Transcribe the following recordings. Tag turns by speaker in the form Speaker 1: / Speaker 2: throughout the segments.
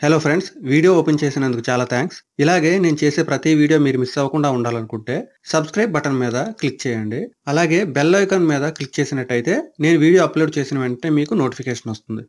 Speaker 1: hello friends video open చేసినందుకు చాలా thanks ఇలాగే నేను చేసే ప్రతి వీడియో మీరు మిస్ అవ్వకుండా ఉండాలనుకుంటే సబ్స్క్రైబ్ బటన్ మీద క్లిక్ చేయండి అలాగే బెల్ ఐకాన్ మీద క్లిక్ చేసినట్టయితే నేను వీడియో అప్లోడ్ చేసిన వెంటనే మీకు నోటిఫికేషన్ వస్తుంది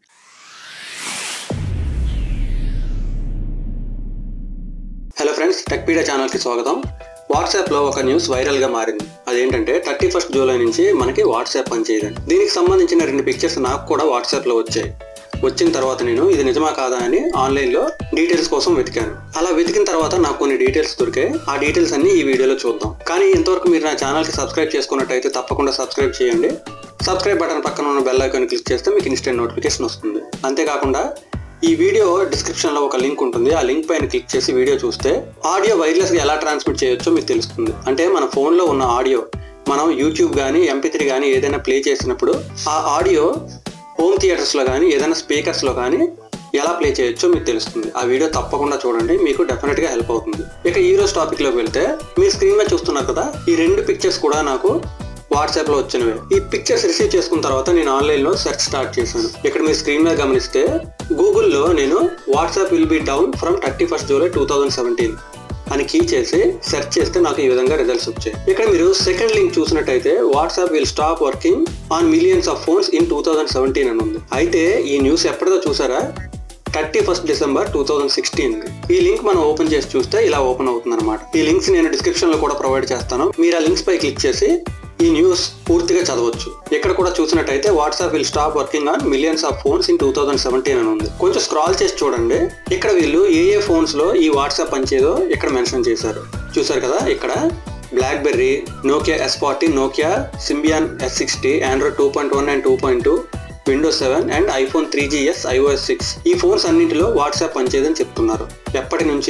Speaker 1: హలో ఫ్రెండ్స్ టెక్పీడియా ఛానల్కి స్వాగతం వాట్సాప్లో ఒక న్యూస్ వైరల్గా మారింది అదేంటంటే థర్టీ ఫస్ట్ జూలై నుంచి మనకి వాట్సాప్ పనిచేయదండి దీనికి సంబంధించిన రెండు పిక్చర్స్ నాకు కూడా వాట్సాప్లో వచ్చాయి వచ్చిన తర్వాత నేను ఇది నిజమా కాదా అని ఆన్లైన్లో డీటెయిల్స్ కోసం వెతికాను అలా వెతికిన తర్వాత నాకు కొన్ని డీటెయిల్స్ దొరికాయి ఆ డీటెయిల్స్ అన్ని ఈ వీడియోలో చూద్దాం కానీ ఇంతవరకు మీరు నా ఛానల్కి సబ్స్క్రైబ్ చేసుకున్నట్టయితే తప్పకుండా సబ్స్క్రైబ్ చేయండి సబ్స్క్రైబ్ బటన్ పక్కన ఉన్న బెల్ ఐకాన్ క్లిక్ చేస్తే మీకు ఇన్స్టెంట్ నోటిఫికేషన్ వస్తుంది అంతేకాకుండా ఈ వీడియో డిస్క్రిప్షన్ లో ఒక లింక్ ఉంటుంది ఆ లింక్ పైన క్లిక్ చేసి వీడియో చూస్తే ఆడియో వైర్లెస్ గా ఎలా ట్రాన్స్మిట్ చేయొచ్చో మీకు తెలుస్తుంది అంటే మన ఫోన్ లో ఉన్న ఆడియో మనం యూట్యూబ్ కానీ ఎంపీ త్రీ కానీ ఏదైనా ప్లే చేసినప్పుడు ఆ ఆడియో హోమ్ థియేటర్స్ లో కానీ ఏదైనా స్పీకర్స్ లో కానీ ఎలా ప్లే చేయొచ్చో మీకు తెలుస్తుంది ఆ వీడియో తప్పకుండా చూడండి మీకు డెఫినెట్ గా హెల్ప్ అవుతుంది ఇక ఈ రోజు టాపిక్ లోకి వెళ్తే మీ స్క్రీన్ మీద చూస్తున్నారు కదా ఈ రెండు పిక్చర్స్ కూడా నాకు వాట్సాప్ లో వచ్చినవి ఈ పిక్చర్స్ రిసీవ్ చేసుకున్న తర్వాత నేను ఆన్లైన్ లో సెర్చ్ స్టార్ట్ చేశాను ఇక్కడ మీరు స్క్రీన్ మీద గమనిస్తే గూగుల్లో నేను WhatsApp will be down from thirty first July two thousand seventeen అని కీ చేసి సెర్చ్ చేస్తే నాకు ఈ విధంగా రిజల్ట్స్ వచ్చాయి ఇక్కడ మీరు సెకండ్ లింక్ చూసినట్టయితే WhatsApp will stop working on millions of phones in two thousand seventeen అని ఉంది అయితే ఈ న్యూస్ ఎప్పటిదో చూసారా thirty first December two thousand sixteen ఈ లింక్ మనం ఓపెన్ చేసి చూస్తే ఇలా ఓపెన్ అవుతుంది అనమాట ఈ లింక్స్ నేను డిస్క్రిప్షన్ లో కూడా ప్రొవైడ్ చేస్తాను మీరు ఆ లింక్స్ పై క్లిక్ చేసి ఈ న్యూస్ పూర్తిగా చదవచ్చు ఇక్కడ కూడా చూసినట్టయితే WhatsApp will stop working on millions of phones in two thousand seventeen అని ఉంది కొంచెం స్క్రాల్ చేసి చూడండి ఇక్కడ వీళ్ళు ఏ ఏ ఫోన్స్ లో ఈ వాట్సాప్ పనిచేదో ఇక్కడ మెన్షన్ చేశారు చూసారు కదా ఇక్కడ BlackBerry Nokia S forty Nokia Symbian S sixty Android two point one and two point two Windows seven and iPhone three GS iOS six ఈ ఫోన్స్ అన్నింటిలో వాట్సాప్ పనిచేయదని చెప్తున్నారు ఎప్పటి నుంచి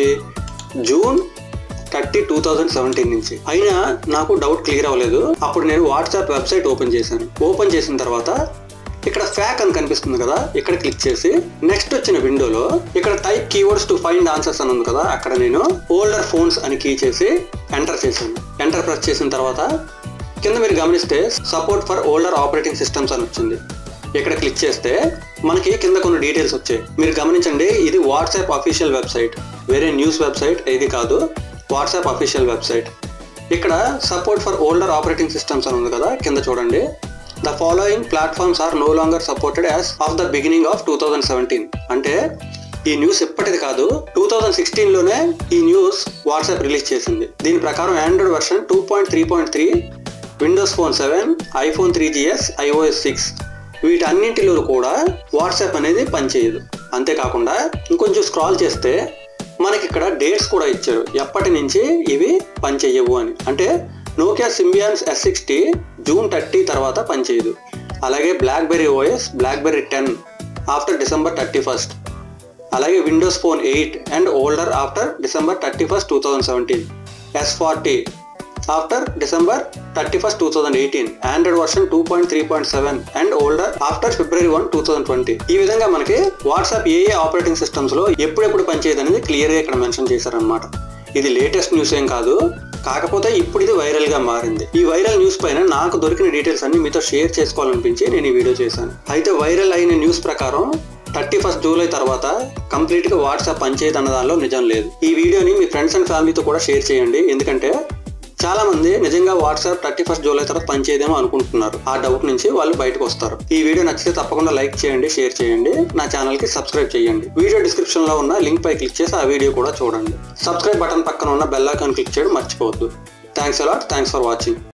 Speaker 1: June thirty two thousand seventeen నుంచి అయినా నాకు doubt clear అవ్వలేదు అప్పుడు నేను వాట్సాప్ వెబ్సైట్ ఓపెన్ చేశాను ఓపెన్ చేసిన తర్వాత ఇక్కడ ఫ్యాక్ అని కనిపిస్తుంది కదా ఇక్కడ క్లిక్ చేసి నెక్స్ట్ వచ్చిన విండోలో ఇక్కడ type keywords to find answers అని ఉంది కదా అక్కడ నేను ఓల్డర్ ఫోన్స్ అని కీ చేసి ఎంటర్ చేశాను ఎంటర్ ప్రెస్ చేసిన తర్వాత కింద మీరు గమనిస్తే support for older operating systems అని వచ్చింది ఇక్కడ క్లిక్ చేస్తే మనకి కింద కొన్ని డీటెయిల్స్ వచ్చాయి మీరు గమనించండి ఇది వాట్సాప్ అఫీషియల్ వెబ్సైట్ వేరే న్యూస్ వెబ్సైట్ ఇది కాదు వాట్సాప్ అఫీషియల్ వెబ్సైట్ ఇక్కడ support for older operating systems అని ఉంది కదా కింద చూడండి the following platforms are no longer supported as of the beginning of two thousand seventeen అంటే ఈ న్యూస్ ఎప్పటిది కాదు టూ థౌజండ్ సిక్స్టీన్ లోనే ఈ న్యూస్ వాట్సాప్ రిలీజ్ చేసింది దీని ప్రకారం Android version two point three point three Windows phone seven iPhone three GS iOS six వీటన్నింటిలో కూడా వాట్సాప్ అనేది పనిచేయదు అంతేకాకుండా ఇంకొంచెం స్క్రాల్ చేస్తే మనకి ఇక్కడ డేట్స్ కూడా ఇచ్చారు ఎప్పటి నుంచి ఇవి పనిచేయవు అని అంటే Nokia Symbians S sixty June thirty తర్వాత పనిచేయదు అలాగే BlackBerry OS BlackBerry ten after December thirty first అలాగే Windows phone eight and older after December thirty first two thousand seventeen S forty after December thirty first two thousand eighteen Android version two point three point seven and older after February one two thousand twenty ఈ విధంగా మనకి WhatsApp ఏ ఏ operating systems లో ఎప్పుడెప్పుడు పనిచేయదు అనేది clear గా ఇక్కడ మెన్షన్ చేశారనమాట ఇది లేటెస్ట్ న్యూస్ ఏం కాదు కాకపోతే ఇప్పుడు ఇది వైరల్ గా మారింది ఈ వైరల్ న్యూస్ పైన నాకు దొరికిన డీటెయిల్స్ అన్ని మీతో షేర్ చేసుకోవాలనిపించి నేను ఈ వీడియో చేశాను అయితే వైరల్ అయిన న్యూస్ ప్రకారం థర్టీ ఫస్ట్ జూలై తర్వాత కంప్లీట్ గా వాట్సాప్ పనిచేయదు అన్న దానిలో నిజం లేదు ఈ వీడియోని మీ ఫ్రెండ్స్ అండ్ ఫ్యామిలీతో కూడా షేర్ చేయండి ఎందుకంటే చాలా మంది నిజంగా వాట్సాప్ థర్టీ ఫస్ట్ జూలై తర్వాత పనిచేయదేమో అనుకుంటున్నారు ఆ డౌట్ నుంచి వాళ్ళు బయటకు వస్తారు ఈ వీడియో నచ్చితే తప్పకుండా లైక్ చేయండి షేర్ చేయండి నా ఛానల్ కి సబ్స్క్రైబ్ చేయండి వీడియో డిస్క్రిప్షన్ లో ఉన్న లింక్ పై క్లిక్ చేసి ఆ వీడియో కూడా చూడండి సబ్స్క్రైబ్ బటన్ పక్కన ఉన్న బెల్ ఐకాన్ క్లిక్ చేయడం మర్చిపోవద్దు thanks a lot thanks for watching